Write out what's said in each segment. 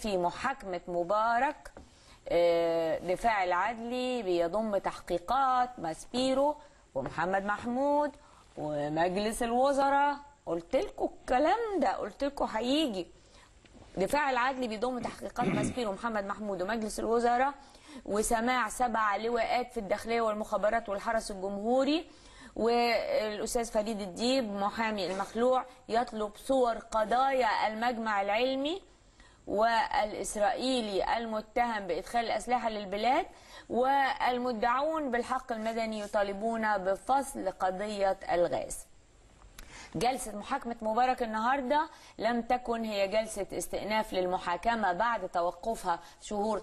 في محاكمة مبارك آه، دفاع العدلي بيضم تحقيقات ماسبيرو ومحمد محمود ومجلس الوزراء قلت لكم الكلام ده قلت لكم هيجي دفاع العدلي بيضم تحقيقات ماسبيرو ومحمد محمود ومجلس الوزراء وسماع سبع لواءات في الداخليه والمخابرات والحرس الجمهوري والاستاذ فريد الديب محامي المخلوع يطلب صور قضايا المجمع العلمي والإسرائيلي المتهم بإدخال الأسلحة للبلاد والمدعون بالحق المدني يطالبون بفصل قضية الغاز جلسة محاكمة مبارك النهاردة لم تكن هي جلسة استئناف للمحاكمة بعد توقفها شهور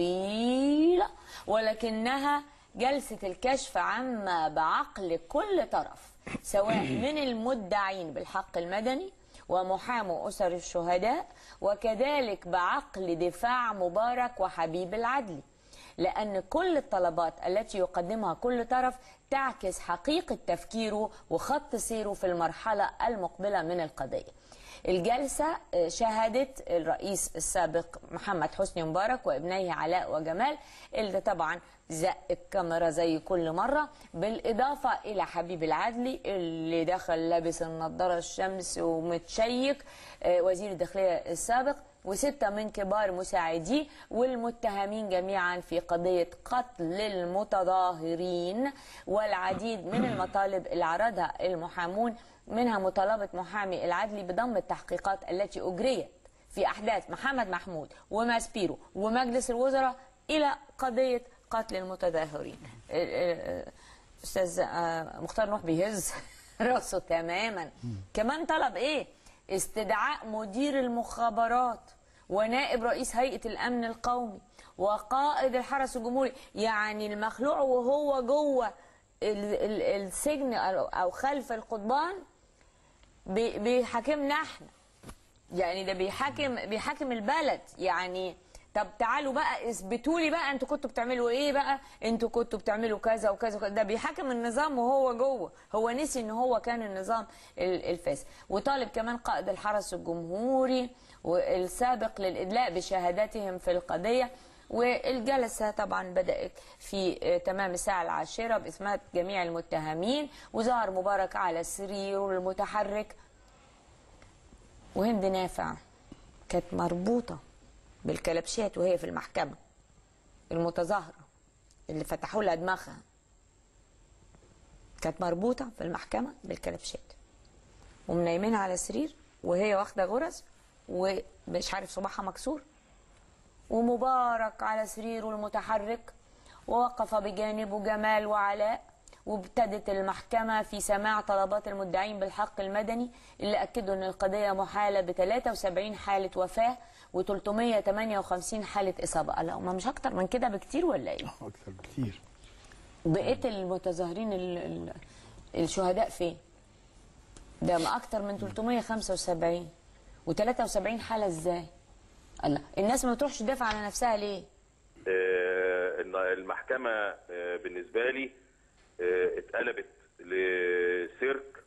طويلة ولكنها جلسة الكشف عما بعقل كل طرف سواء من المدعين بالحق المدني ومحامو أسر الشهداء وكذلك بعقل دفاع مبارك وحبيب العدلي لأن كل الطلبات التي يقدمها كل طرف تعكس حقيقة تفكيره وخط سيره في المرحلة المقبلة من القضية الجلسة آه، شهدت الرئيس السابق محمد حسني مبارك وابنيه علاء وجمال اللي طبعا زق الكاميرا زي كل مرة بالإضافة إلى حبيب العدلي اللي دخل لابس النضارة الشمس ومتشيك آه، وزير الداخلية السابق وستة من كبار مساعديه والمتهمين جميعا في قضية قتل المتظاهرين والعديد من المطالب اللي عرضها المحامون منها مطالبة محامي العدلي بضم التحقيقات التي أجريت في أحداث محمد محمود وماسبيرو ومجلس الوزراء إلى قضية قتل المتظاهرين ال- ال- أستاذ آه، مختار نوح بيهز راسه تماما كمان طلب إيه استدعاء مدير المخابرات ونائب رئيس هيئة الأمن القومي وقائد الحرس الجمهوري يعني المخلوع وهو جوه ال- ال- السجن أو أو خلف القضبان بي- بيحاكمنا احنا يعني ده بيحاكم بيحاكم البلد يعني طب تعالوا بقى اثبتوا لي بقى انتوا كنتوا بتعملوا ايه بقى انتوا كنتوا بتعملوا كذا وكذا وكذا. ده بيحاكم النظام وهو جوه هو نسي ان هو كان النظام ال- الفاسد وطالب كمان قائد الحرس الجمهوري والسابق للادلاء بشهاداتهم في القضيه والجلسة طبعا بدأت في آه، تمام الساعة العاشرة بإثبات جميع المتهمين وظهر مبارك على السرير المتحرك وهند نافع كانت مربوطة بالكلبشات وهي في المحكمة المتظاهرة اللي فتحوا لها دماغها كانت مربوطة في المحكمة بالكلبشات ومنيمينها على السرير وهي واخدة غرز ومش عارف صباعها مكسور ومبارك على سريره المتحرك ووقف بجانبه جمال وعلاء وابتدت المحكمة في سماع طلبات المدعين بالحق المدني اللي أكدوا أن القضية محالة ب 73 حالة وفاة و358 حالة إصابة لا هم مش أكتر من كده بكتير ولا إيه؟ اكثر بكثير بقيت المتظاهرين ال- ال- الشهداء فين؟ ده ما أكتر من 375 و73 حالة إزاي؟ الله الناس ما بتروحش تدافع على نفسها ليه؟ آه، إن المحكمة آه، بالنسبة لي آه، اتقلبت لسيرك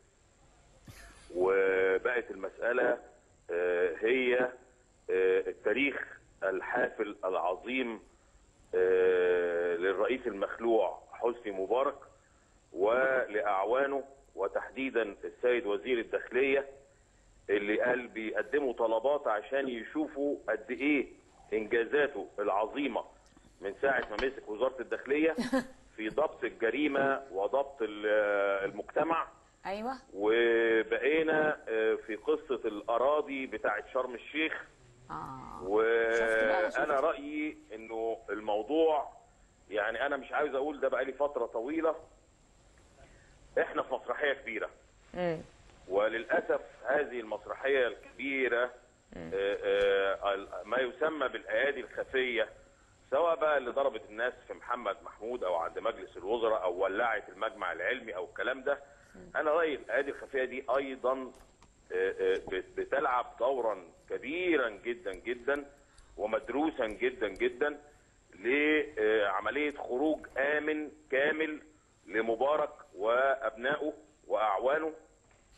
وبقت المسألة آه، هي آه، التاريخ الحافل العظيم آه، للرئيس المخلوع حسني مبارك ولأعوانه وتحديدا السيد وزير الداخلية اللي قال بيقدموا طلبات عشان يشوفوا قد ايه انجازاته العظيمه من ساعه ما مسك وزاره الداخليه في ضبط الجريمه وضبط ال- المجتمع أيوه وبقينا آه، في قصه الاراضي بتاعه شرم الشيخ آه شفت بقى، شفت. وانا رايي انه الموضوع يعني انا مش عاوز اقول ده بقالي فتره طويله احنا في مسرحيه كبيره مم. وللاسف هذه المسرحيه الكبيره آه، آه، ال- ما يسمى بالايادي الخفيه سواء بقى اللي ضربت الناس في محمد محمود او عند مجلس الوزراء او ولعت المجمع العلمي او الكلام ده انا رايي الايادي الخفيه دي ايضا آه، آه، بت- بتلعب دورا كبيرا جدا جدا ومدروسا جدا جدا لعمليه خروج امن كامل لمبارك وابنائه واعوانه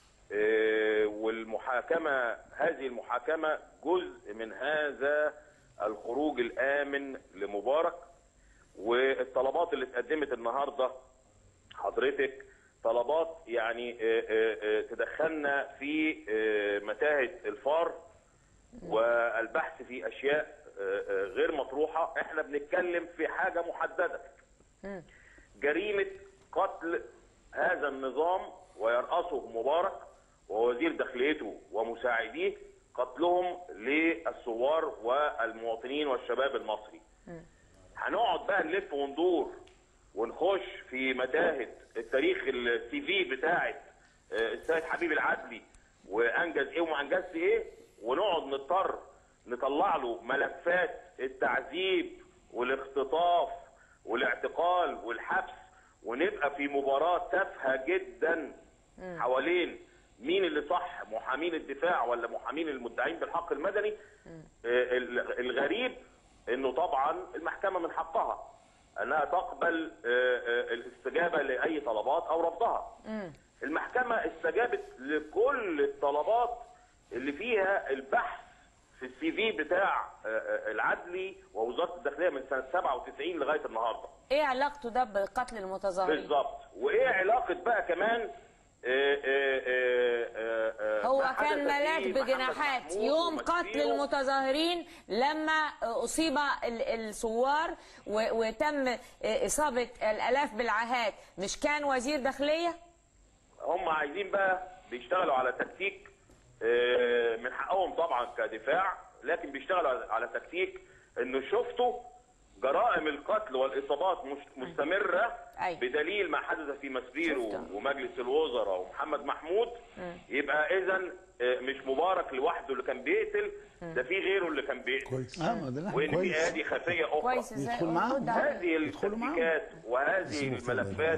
آه، والمحاكمه هذه المحاكمه جزء من هذا الخروج الامن لمبارك والطلبات اللي اتقدمت النهارده حضرتك طلبات يعني آه، آه، آه، تدخلنا في آه، متاهه الفار والبحث في اشياء آه، آه، غير مطروحه احنا بنتكلم في حاجه محدده جريمه قتل هذا النظام ويرأسه مبارك ووزير داخليته ومساعديه قتلهم للثوار والمواطنين والشباب المصري هنقعد بقى نلف وندور ونخش في متاهه التاريخ السي في بتاعه آه، السيد حبيب العدلي وانجز ايه وما انجزش ايه ونقعد نضطر نطلع له ملفات التعذيب والاختطاف والاعتقال والحبس ونبقى في مباراه تافهه جدا حوالين مين اللي صح محامين الدفاع ولا محامين المدعين بالحق المدني آه، ال- الغريب انه طبعا المحكمه من حقها انها تقبل آه، آه، الاستجابه لاي طلبات او رفضها المحكمه استجابت لكل الطلبات اللي فيها البحث في السي في بتاع آه، آه، العدلي ووزاره الداخليه من سنه 97 لغايه النهارده ايه علاقته ده بقتل المتظاهرين بالظبط وايه علاقه بقى كمان آه، آه، آه، آه، آه، هو ما حدث كان ملاك في محمد بجناحات محمود يوم قتل ومسيره المتظاهرين لما اصيب ال- الثوار و- وتم اصابه الالاف بالعاهات مش كان وزير داخليه هم عايزين بقى بيشتغلوا على تكتيك آه، من حقهم طبعا كدفاع لكن بيشتغلوا على- على تكتيك انه شفتوا جرائم القتل والاصابات مش- مستمره أيوة. بدليل ما حدث في مسبيرو شفته. ومجلس الوزراء ومحمد محمود يبقى اذا مش مبارك لوحده اللي كان بيقتل ده في غيره اللي كان بيقتل كويس اه ما ده لا، وان في كويس ايادي خفيه اخرى كويس ازاي يدخل معاهم. رد عليه. هذه يدخلوا معاهم. التكتيكات وهذه الملفات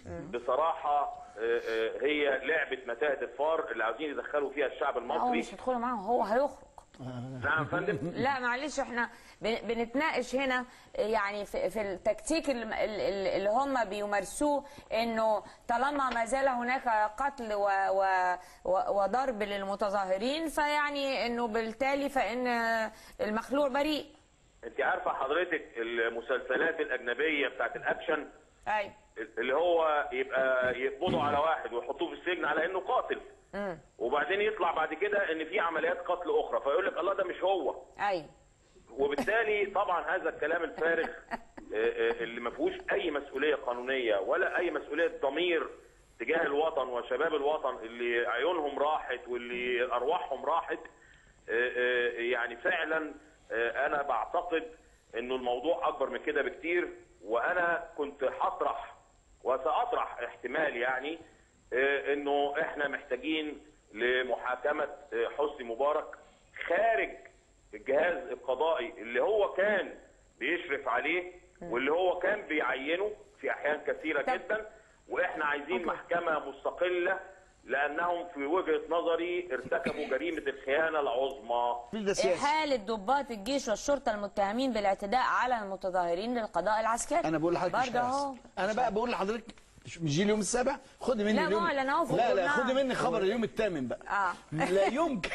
بصراحه آه، آه، هي لعبه متاهه الفار اللي عاوزين يدخلوا فيها الشعب لا هو المصري مش هيدخلوا معاهم هو هيخرج نعم يا فندم لا معلش احنا بن- بنتناقش هنا يعني في, في التكتيك الم- ال- ال- اللي هم بيمارسوه انه طالما ما زال هناك قتل و و و وضرب للمتظاهرين فيعني انه بالتالي فان المخلوع بريء انت عارفه حضرتك المسلسلات الاجنبيه بتاعت الاكشن ايوه اللي هو يبقى يقبضوا على واحد ويحطوه في السجن على انه قاتل وبعدين يطلع بعد كده ان في عمليات قتل اخرى فيقول لك الله ده مش هو ايوه وبالتالي طبعا هذا الكلام الفارغ آه، آه، اللي ما فيهوش اي مسؤوليه قانونيه ولا اي مسؤوليه ضمير تجاه الوطن وشباب الوطن اللي عيونهم راحت واللي ارواحهم راحت آه، آه، يعني فعلا آه، انا بعتقد انه الموضوع اكبر من كده بكتير وانا كنت هطرح وساطرح احتمال يعني آه، انه احنا محتاجين لمحاكمه آه، حسني مبارك خارج الجهاز القضائي اللي هو كان بيشرف عليه واللي هو كان بيعينه في احيان كثيره طب- جدا واحنا عايزين أوكي. محكمه مستقله لانهم في وجهه نظري ارتكبوا جريمه الخيانه العظمى ده سياسي إحالة ضباط الجيش والشرطة المتهمين بالاعتداء على المتظاهرين للقضاء العسكري انا بقول لحضرتك مش برضه هيحصل. اهو انا بقى بقول لحضرتك مش مش جه اليوم السابع خدي مني لا، اليوم ما هو لأن هو في لا لا الجورنال. خدي مني خبر اليوم الثامن بقى آه. لا يمكن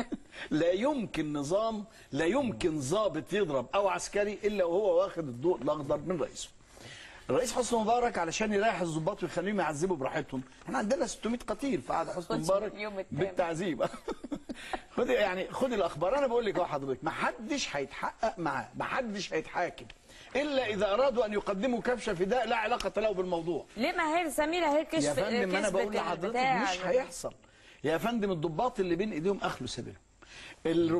لا يمكن نظام لا يمكن ضابط يضرب او عسكري الا وهو واخد الضوء الاخضر من رئيسه الرئيس حسني مبارك علشان يريح الضباط ويخليهم يعذبوا براحتهم احنا عندنا 600 قتيل في عهد حسني خد مبارك يوم التامن. بالتعذيب خدي يعني خدي الاخبار انا بقول لك اهو حضرتك ما حدش هيتحقق معاه ما حدش هيتحاكم الا اذا ارادوا ان يقدموا كبش فداء لا علاقه له بالموضوع ليه ما هي سميرة هي كشف يا فندم انا كسبت بقول لحضرتك البتاع. مش هيحصل يا فندم الضباط اللي بين ايديهم اخلوا سبيلهم ال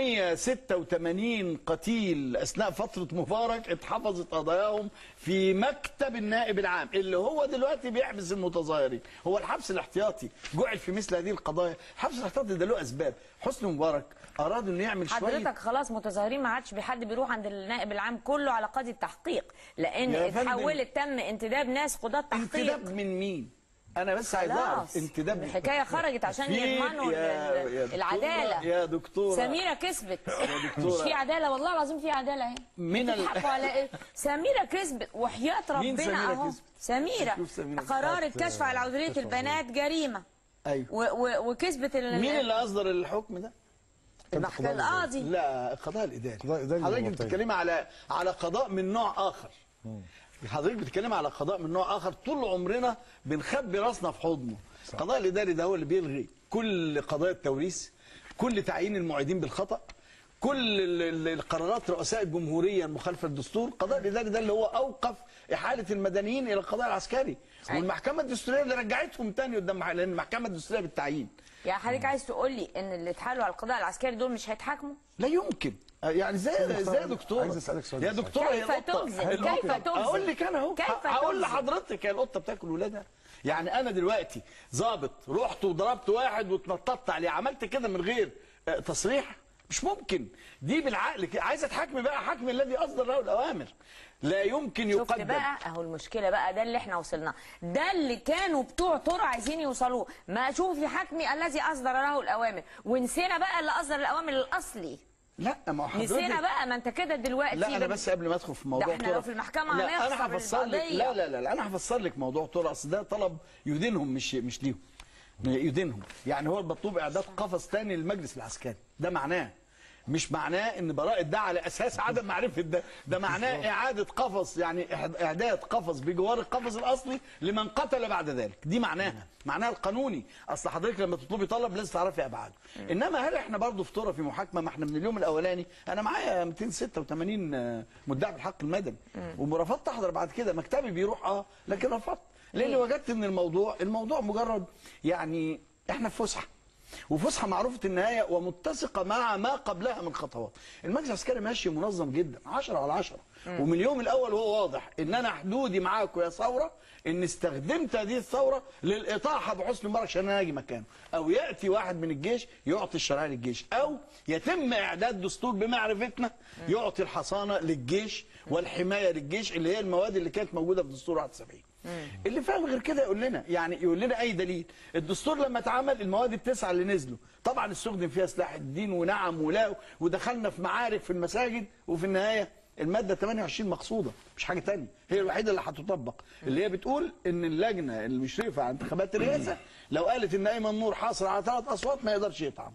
486 قتيل اثناء فتره مبارك اتحفظت قضاياهم في مكتب النائب العام اللي هو دلوقتي بيحبس المتظاهرين هو الحبس الاحتياطي جعل في مثل هذه القضايا الحبس الاحتياطي ده له اسباب حسني مبارك اراد انه يعمل شويه حضرتك خلاص متظاهرين ما عادش بحد بيروح عند النائب العام كله على قاضي التحقيق لان يا فندم. اتحولت تم انتداب ناس قضاة تحقيق انتداب من مين انا بس عايز اعرف خلاص انتداب الحكايه خرجت عشان في- يضمنوا يا- ال- يا دكتورة- العداله يا دكتوره سميرة كسبت دكتورة. مش في عدالة والله العظيم في عدالة اهي من ال- بتضحكوا على ايه سميرة كسبت وحياة مين ربنا سميرة اهو كسبت؟ سميرة شوف سميرة قرار كسبت، الكشف على عذرية كشف البنات جريمة ايوه و و وكسبت ال- مين اللي اصدر الحكم ده المحكمة القاضي لا القضاء الاداري القضاء الإداري حضرتك المعتاد. بتتكلمي على على قضاء من نوع اخر حضرتك بتتكلمي على قضاء من نوع اخر طول عمرنا بنخبي راسنا في حضنه القضاء الاداري ده هو اللي بيلغي كل قضايا التوريث كل تعيين المعيدين بالخطا كل ال- ال- القرارات رؤساء الجمهوريه المخالفه للدستور القضاء الاداري ده اللي هو اوقف احاله المدنيين الى القضاء العسكري أيوة. والمحكمه الدستوريه اللي رجعتهم تاني قدام لان المحكمه الدستوريه بالتعيين يعني حضرتك عايز تقول لي ان اللي اتحالوا على القضاء العسكري دول مش هيتحاكموا لا يمكن يعني زي مختار، زي يا دكتور عايز أسألك سؤال يا بس. دكتوره هي كيف القطة. تجزم؟ القطة. كيف تجزم؟ اقول لك انا اهو كيف هقول تجزم؟ لحضرتك هي القطه بتاكل ولادها يعني انا دلوقتي ظابط رحت وضربت واحد واتنططت عليه عملت كده من غير آه، تصريح مش ممكن دي بالعقل كده عايزه تحاكمي بقى حكم الذي اصدر له الاوامر لا يمكن شفت يقدم بقى اهو المشكله بقى ده اللي احنا وصلنا ده اللي كانوا بتوع طرق عايزين يوصلوه ما شوفي حكمي الذي اصدر له الاوامر ونسينا بقى اللي اصدر الاوامر الاصلي لا ما هو حضرتك نسينا بقى ما انت كده دلوقتي لا انا بت- بس قبل ما ادخل في موضوع ده احنا طرق- لو في المحكمة لا هنخسر انا هفسر لك القضية. لا لا لا, لا انا هفسر لك موضوع طرق اصل ده طلب يدينهم مش مش ليهم يدينهم يعني هو المطلوب اعداد قفص تاني للمجلس العسكري ده معناه مش معناه ان براءة ده على اساس عدم معرفة ده ده معناه اعادة قفص يعني إح- اعداد قفص بجوار القفص الاصلي لمن قتل بعد ذلك دي معناها معناها القانوني اصل حضرتك لما تطلبي طلب لازم تعرفي ابعاده انما هل احنا برضه في طرق في محاكمه ما احنا من اليوم الاولاني انا معايا 286 آه، مدعي بالحق المدني ورفضت احضر بعد كده مكتبي بيروح اه لكن رفضت لاني ليه؟ وجدت ان الموضوع الموضوع مجرد يعني احنا في فسحه وفسحه معروفه النهايه ومتسقه مع ما قبلها من خطوات المجلس العسكري ماشي منظم جدا 10 على 10 ومن اليوم الاول هو واضح ان انا حدودي معاكم يا ثوره ان استخدمت هذه الثوره للاطاحه بحسن مبارك عشان انا اجي مكانه او ياتي واحد من الجيش يعطي الشرعيه للجيش او يتم اعداد دستور بمعرفتنا يعطي الحصانه للجيش والحمايه للجيش اللي هي المواد اللي كانت موجوده في دستور 71 اللي فاهم غير كده يقول لنا يعني يقول لنا اي دليل الدستور لما اتعمل المواد التسعه اللي نزلوا طبعا استخدم فيها سلاح الدين ونعم ولا ودخلنا في معارك في المساجد وفي النهايه الماده 28 مقصوده مش حاجه تانية هي الوحيده اللي هتطبق اللي هي بتقول ان اللجنه المشرفه على انتخابات الرئاسه لو قالت ان ايمن نور حاصل على ثلاث اصوات ما يقدرش يتعب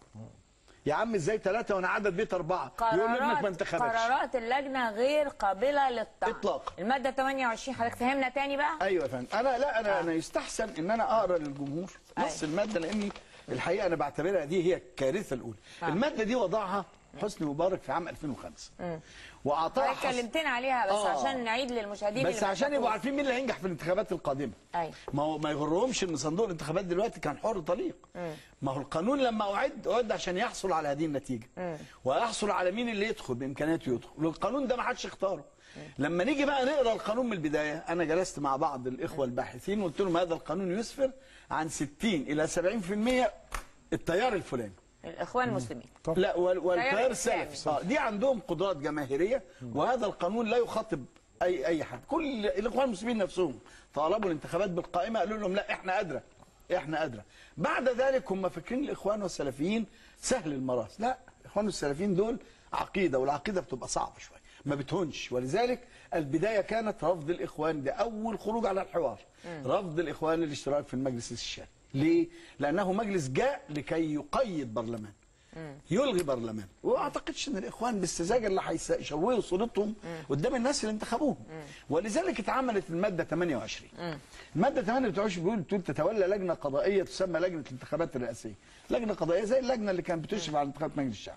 يا عم ازاي ثلاثه وانا عدد بيت اربعه يقول ابنك ما قرارات انتخبش قرارات اللجنه غير قابله للطعن إطلاقاً. الماده 28 حضرتك فهمنا تاني بقى ايوه يا فندم انا لا انا انا يستحسن ان انا اقرا للجمهور نص أيوة. الماده لاني الحقيقه انا بعتبرها دي هي الكارثه الاولى آه. الماده دي وضعها حسني مبارك في عام 2005 واعطاها حضرتك حص- كلمتنا عليها بس آه. عشان نعيد للمشاهدين بس اللي ما عشان يبقوا شافوش. عارفين مين اللي هينجح في الانتخابات القادمه أيوة. ما هو ما يغرهمش ان صندوق الانتخابات دلوقتي كان حر طليق ما هو القانون لما اعد اعد عشان يحصل على هذه النتيجه ويحصل على مين اللي يدخل بامكانياته يدخل والقانون ده ما حدش اختاره لما نيجي بقى نقرا القانون من البدايه انا جلست مع بعض الاخوه الباحثين وقلت لهم هذا القانون يسفر عن 60 الى 70% التيار الفلاني الاخوان المسلمين طب لا وال- والتيار تيار السلفي إسلامي. اه دي عندهم قدرات جماهيريه وهذا القانون لا يخاطب اي اي حد كل الاخوان المسلمين نفسهم طالبوا الانتخابات بالقائمه قالوا لهم لا احنا ادرى احنا ادرى بعد ذلك هم فاكرين الاخوان والسلفيين سهل المراس لا الاخوان والسلفيين دول عقيده والعقيده بتبقى صعبه شويه ما بتهونش ولذلك البدايه كانت رفض الاخوان ده اول خروج على الحوار رفض الاخوان للاشتراك في المجلس الاستشاري ليه لانه مجلس جاء لكي يقيد برلمان يلغي برلمان واعتقدش ان الاخوان بالسذاجه اللي هيشوهوا صورتهم قدام الناس اللي انتخبوهم ولذلك اتعملت الماده 28 الماده 28 بيقول تقول تتولى لجنه قضائيه تسمى لجنه الانتخابات الرئاسيه لجنه قضائيه زي اللجنه اللي كانت بتشرف على انتخابات مجلس الشعب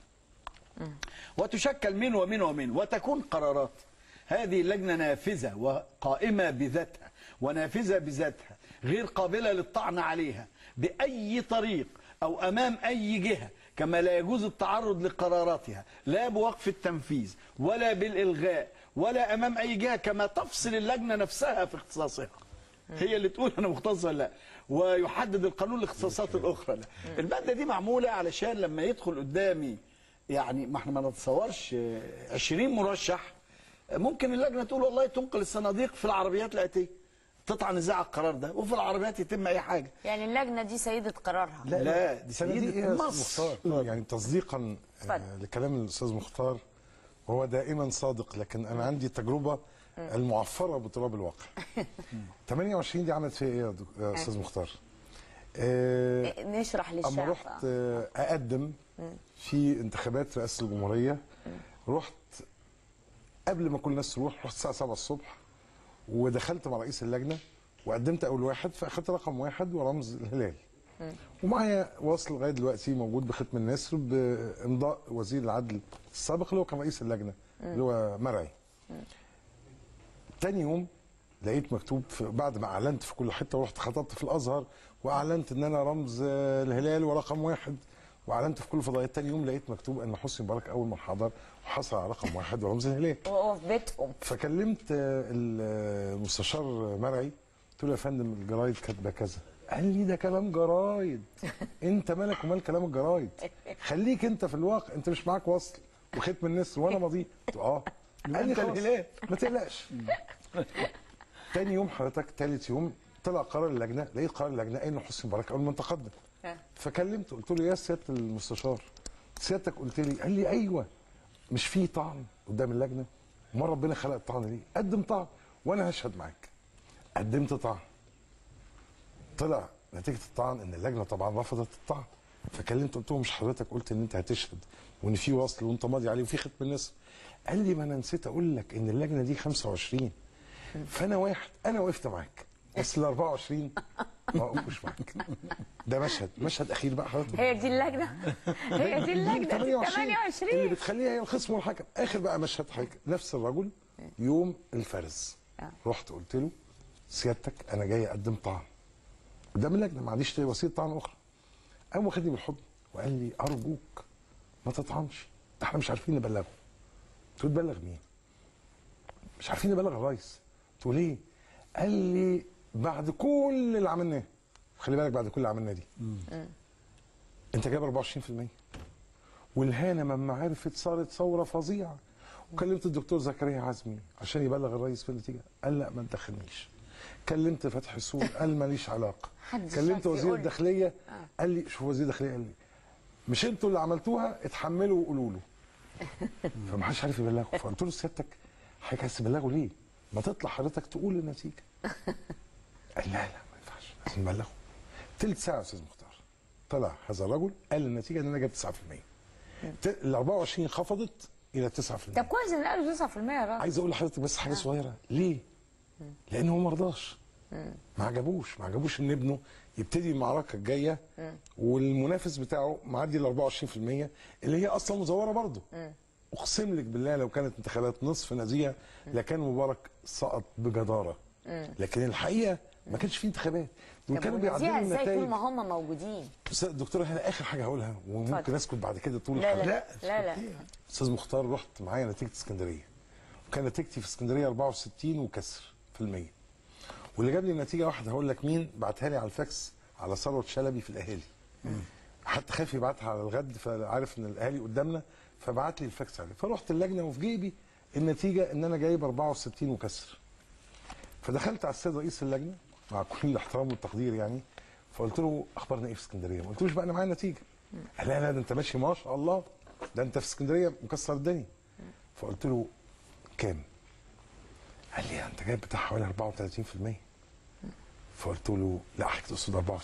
وتشكل من ومن ومن وتكون قرارات هذه اللجنة نافذة وقائمة بذاتها ونافذة بذاتها غير قابلة للطعن عليها بأي طريق أو أمام أي جهة كما لا يجوز التعرض لقراراتها لا بوقف التنفيذ ولا بالإلغاء ولا أمام أي جهة كما تفصل اللجنة نفسها في اختصاصها هي اللي تقول انا مختص ولا لا ويحدد القانون الاختصاصات الاخرى لا الماده دي معموله علشان لما يدخل قدامي يعني ما احنا ما نتصورش آه، 20 مرشح آه، ممكن اللجنه تقول والله تنقل الصناديق في العربيات الاتيه تطعن ازاي على القرار ده وفي العربيات يتم اي حاجه يعني اللجنه دي سيده قرارها لا, لا دي السنة دي سيده ايه يا أستاذ مصر مختار يعني تصديقا آه، اتفضل. لكلام الاستاذ مختار وهو دائما صادق لكن انا عندي تجربه المعفره بتراب الواقع 28 دي عملت فيها ايه يا دك- يا استاذ مختار؟ آه، نشرح اما للشعب رحت آه، اقدم في انتخابات رئاسه الجمهوريه رحت قبل ما كل الناس تروح رحت الساعه 7 الصبح ودخلت مع رئيس اللجنه وقدمت اول واحد فاخدت رقم واحد ورمز الهلال ومعايا واصل لغايه دلوقتي موجود بختم النسر بامضاء وزير العدل السابق اللي هو كان رئيس اللجنه اللي هو مرعي تاني يوم لقيت مكتوب في بعد ما اعلنت في كل حته ورحت خطبت في الازهر واعلنت ان انا رمز آه، الهلال ورقم واحد واعلنت في كل الفضائيات تاني يوم لقيت مكتوب ان حسني مبارك اول من حضر وحصل على رقم واحد ورمز الهلال وهو في بيتهم فكلمت آه، المستشار مرعي قلت له يا فندم الجرايد كاتبه كذا قال لي ده كلام جرايد انت مالك ومال كلام الجرايد خليك انت في الواقع انت مش معاك وصل وختم النسر وانا ماضي قلت له اه قال لي انت خلاص الهلال. ما تقلقش تاني يوم حضرتك تالت يوم طلع قرار اللجنه لقيت قرار اللجنه ان حسني مبارك اول من تقدم فكلمته قلت له يا سياده المستشار سيادتك قلت لي قال لي ايوه مش في طعن قدام اللجنه ما ربنا خلق الطعن ليه قدم طعن وانا هشهد معاك قدمت طعن طلع نتيجه الطعن ان اللجنه طبعا رفضت الطعن فكلمت قلت له مش حضرتك قلت ان انت هتشهد وان في وصل وانت ماضي عليه وفي ختم النسر قال لي ما انا نسيت اقول لك ان اللجنه دي 25 فانا واحد انا وقفت معاك بس ال 24 ما وقفوش معاك ده مشهد مشهد اخير بقى حضرتك هي دي اللجنه هي دي اللجنه 28 اللي 28 بتخليها هي الخصم والحكم اخر بقى مشهد حضرتك نفس الرجل يوم الفرز آه. رحت قلت له سيادتك انا جاي اقدم طعن قدام اللجنه ما عنديش وسيله طعن اخرى قام واخدني بالحضن وقال لي ارجوك ما تطعنش ده احنا مش عارفين نبلغه قلت له تبلغ مين؟ مش عارفين نبلغ الرئيس قلت له ليه؟ قال لي بعد كل اللي عملناه خلي بالك بعد كل اللي عملناه دي انت جايب 24% والهانه لما عرفت صارت ثوره فظيعه وكلمت الدكتور زكريا عزمي عشان يبلغ الرئيس في النتيجه قال لا ما تدخلنيش كلمت فتحي سور قال ماليش علاقه محدش كلمت عارف وزير يقول. الداخليه قال لي شوف وزير الداخليه قال لي مش انتوا اللي عملتوها اتحملوا وقولوا له فما حدش عارف يبلغه فقلت له سيادتك حضرتك عايز تبلغه ليه؟ ما تطلع حضرتك تقول النتيجه قال لا لا ما ينفعش لازم نبلغه تلت ساعه يا استاذ مختار طلع هذا الرجل قال النتيجه ان انا جبت 9% ت- ال 24 خفضت الى 9% طب كويس ان قالوا 9% يا راجل عايز اقول لحضرتك بس حاجه صغيره ليه؟ لان هو ما رضاش ما عجبوش ما عجبوش ان ابنه يبتدي المعركه الجايه والمنافس بتاعه معدي ال 24% اللي هي اصلا مزوره برضه اقسم لك بالله لو كانت انتخابات نصف نزيهه لكان مبارك سقط بجداره لكن الحقيقه ما كانش في انتخابات دول طب كانوا ونذيع بيعدلوا ازاي طول النتائج ما هم موجودين أستاذ دكتور هنا اخر حاجه هقولها وممكن اتفضل. اسكت بعد كده طول لا الحلقه لا لا لا استاذ مختار رحت معايا نتيجه اسكندريه وكان نتيجتي في اسكندريه 64 وكسر في المية واللي جاب لي النتيجه واحده هقول لك مين بعتها لي على الفاكس على ثروت شلبي في الاهالي حتى خاف يبعتها على الغد فعارف ان الاهالي قدامنا فبعت لي الفاكس عليه فرحت اللجنه وفي جيبي النتيجه ان انا جايب 64 وكسر فدخلت على السيد رئيس اللجنه مع كل الاحترام والتقدير يعني فقلت له اخبارنا ايه في اسكندريه؟ ما قلتلوش بقى انا معايا النتيجه. قال لا لا ده انت ماشي ما شاء الله ده انت في اسكندريه مكسر الدنيا. فقلت له كام؟ قال لي انت جايب بتاع حوالي 34%. فقلت له لا حضرتك تقصد 64%.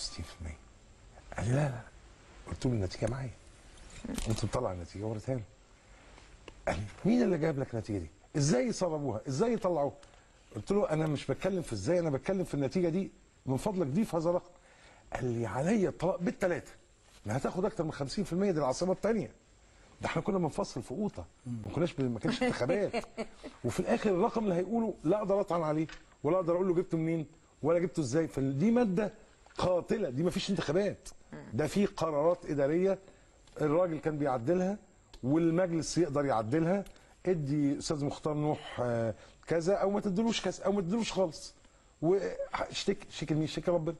قال لي لا لا قلت له النتيجه معايا. قمت مطلع النتيجه وريتها له. قال لي مين اللي جاب لك النتيجه دي؟ ازاي يسربوها؟ ازاي يطلعوها؟ قلت له انا مش بتكلم في ازاي انا بتكلم في النتيجه دي من فضلك ضيف هذا الرقم. قال لي عليا الطلاق بالثلاثه. ما هتاخد اكتر من 50% دي العاصمه الثانيه. ده احنا كنا بنفصل في قوطه ما كناش ب- ما كانش انتخابات وفي الاخر الرقم اللي هيقوله لا اقدر اطعن عليه ولا اقدر اقول له جبته منين ولا جبته ازاي فدي ماده قاتله دي ما فيش انتخابات ده في قرارات اداريه الراجل كان بيعدلها والمجلس يقدر يعدلها ادي استاذ مختار نوح آه، كذا او ما تدلوش كذا او ما تدلوش خالص واشتكي اشتكي لمين اشتكي ربنا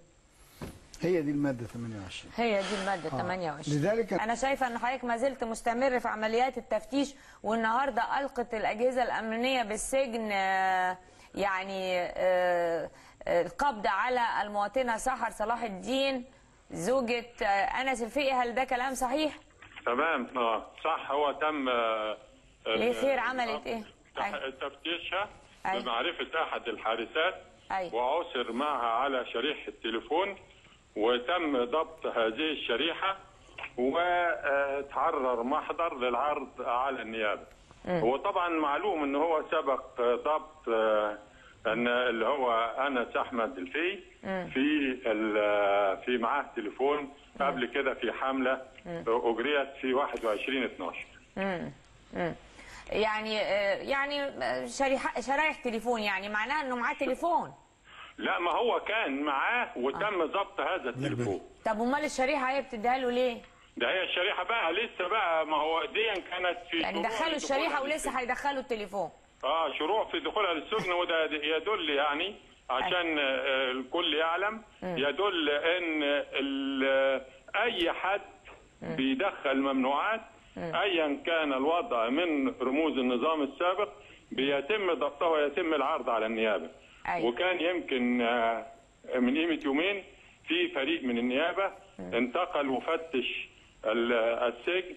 هي دي الماده 28 هي دي الماده 28 لذلك انا شايفه ان حضرتك ما زلت مستمر في عمليات التفتيش والنهارده القت الاجهزه الامنيه بالسجن آه، يعني آه، آه، القبض على المواطنه سحر صلاح الدين زوجة آه، انس الفقي هل ده كلام صحيح؟ تمام اه صح هو تم آه، آه، ليه خير عملت ايه؟ تح- أيوة. تفتيشها أيوة. بمعرفة أحد الحارسات أيوة. وعثر معها على شريحة تليفون وتم ضبط هذه الشريحة وتحرر محضر للعرض على النيابه وطبعا معلوم ان هو سبق ضبط آه، ان اللي هو انس احمد الفي في ال- في معاه تليفون قبل كده في حمله اجريت في 21 12 يعني آه، يعني آه، شريحة شرايح تليفون يعني معناها انه معاه تليفون لا ما هو كان معاه وتم ضبط هذا التليفون طب امال الشريحه هي بتديها له ليه؟ ده هي الشريحه بقى لسه بقى ما هو دي كانت في يعني شروع دخلوا لدخولها الشريحه للسجن. ولسه هيدخلوا التليفون اه شروع في دخولها للسجن وده يدل يعني عشان آه، الكل يعلم يدل ان ال- اي حد بيدخل ممنوعات ايا كان الوضع من رموز النظام السابق بيتم ضبطها ويتم العرض على النيابه أيوة. وكان يمكن آه، من قيمه يومين في فريق من النيابه انتقل وفتش ال- السجن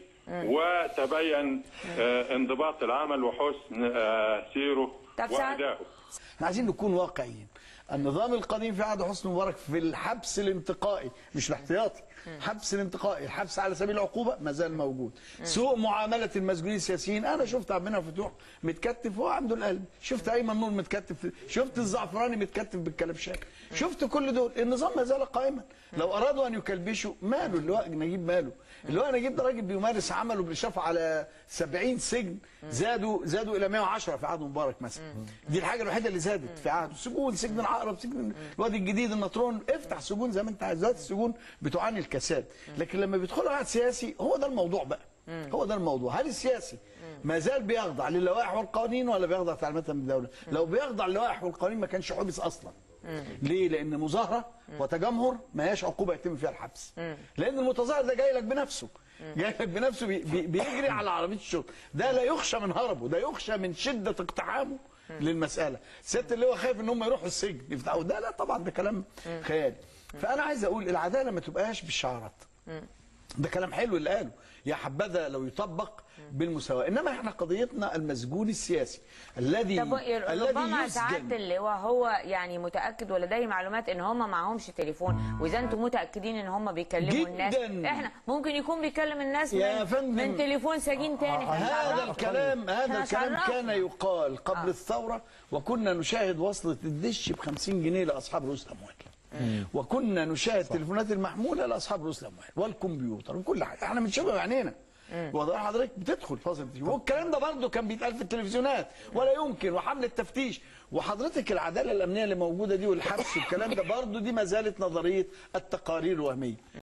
وتبين آه، انضباط العمل وحسن آه، سيره طب سعد- وادائه احنا عايزين نكون واقعيين النظام القديم في عهد حسني مبارك في الحبس الانتقائي مش الاحتياطي حبس الانتقائي الحبس على سبيل العقوبه ما زال موجود سوء معامله المسجونين السياسيين انا شفت عبد المنعم فتوح متكتف وهو عنده القلب شفت ايمن نور متكتف شفت الزعفراني متكتف بالكلبشات شفت كل دول النظام ما زال قائما لو ارادوا ان يكلبشوا ماله اللواء نجيب ماله اللواء نجيب ده راجل بيمارس عمله بالاشراف على 70 سجن زادوا زادوا الى 110 في عهد مبارك مثلا دي الحاجه الوحيده اللي زادت في عهد سجون سجن العقرب سجن الوادي الجديد النطرون افتح سجون زي ما انت عايز دلوقتي السجون بتعاني الكساد لكن لما بيدخلوا عهد سياسي هو ده الموضوع بقى هو ده الموضوع هل السياسي ما زال بيخضع للوائح والقوانين ولا بيخضع تعليمات من الدوله لو بيخضع للوائح والقوانين ما كانش حبس اصلا ليه لان مظاهره وتجمهر ما هياش عقوبه يتم فيها الحبس لان المتظاهر ده جاي لك بنفسه جاي لك بنفسه بي بي بيجري على عربيه الشرطه ده لا يخشى من هربه ده يخشى من شده اقتحامه للمساله ست اللي هو خايف ان هم يروحوا السجن يفتحوا ده لا طبعا ده كلام خيالي فانا عايز اقول العداله ما تبقاش بالشعارات ده كلام حلو اللي قاله يا حبذا لو يطبق بالمساواه انما احنا قضيتنا المسجون السياسي الذي طب الذي ربما ساعات يسجن اللي هو هو يعني متاكد ولديه معلومات ان هم معهمش تليفون واذا انتم متاكدين ان هم بيكلموا الناس جداً. احنا ممكن يكون بيكلم الناس يا من, فندم. من تليفون سجين تاني إحنا هذا شعرفنا. الكلام هذا إحنا الكلام شعرفنا. كان يقال قبل الثورة وكنا نشاهد وصلة الدش ب 50 جنيه لأصحاب رؤوس الأموال وكنا نشاهد تليفونات المحمولة لأصحاب رؤوس الأموال والكمبيوتر وكل حاجة احنا بنشوفها بعينينا وضع حضرتك بتدخل فاصل التلفزيون والكلام ده برضه كان بيتقال في التلفزيونات ولا يمكن وحملة تفتيش وحضرتك العدالة الأمنية اللي موجودة دي والحبس والكلام ده برضه دي ما زالت نظرية التقارير الوهمية